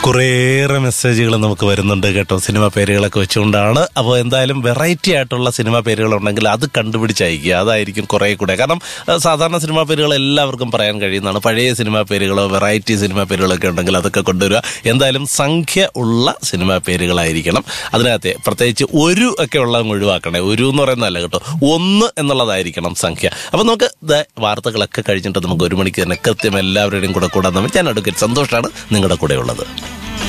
കുറേയേറെ മെസ്സേജുകൾ നമുക്ക് വരുന്നുണ്ട് കേട്ടോ സിനിമ പേരുകളൊക്കെ വെച്ചുകൊണ്ടാണ് അപ്പോൾ എന്തായാലും വെറൈറ്റി ആയിട്ടുള്ള സിനിമ പേരുകൾ ഉണ്ടെങ്കിൽ അത് കണ്ടുപിടിച്ച് അയക്കുക അതായിരിക്കും കുറേ കൂടെ കാരണം അഹ് സാധാരണ സിനിമാ പേരുകൾ എല്ലാവർക്കും പറയാൻ കഴിയുന്നതാണ് പഴയ സിനിമാ പേരുകളോ വെറൈറ്റി സിനിമാ പേരുകളൊക്കെ ഉണ്ടെങ്കിൽ അതൊക്കെ കൊണ്ടുവരിക എന്തായാലും സംഖ്യ ഉള്ള സിനിമാ പേരുകളായിരിക്കണം അതിനകത്ത് പ്രത്യേകിച്ച് ഒരു ഒക്കെ ഉള്ള ഒഴിവാക്കണേ ഒരു എന്ന് പറയുന്നതല്ല കേട്ടോ ഒന്ന് എന്നുള്ളതായിരിക്കണം സംഖ്യ അപ്പോൾ നമുക്ക് ദേ വാർത്തകളൊക്കെ കഴിഞ്ഞിട്ട് നമുക്ക് ഒരു മണിക്ക് തന്നെ കൃത്യം എല്ലാവരുടെയും കൂടെ കൂടാൻ നമ്മൾ ഞാൻ അഡ്വക്കേറ്റ് സന്തോഷമാണ് നിങ്ങളുടെ കൂടെ ഉള്ളത്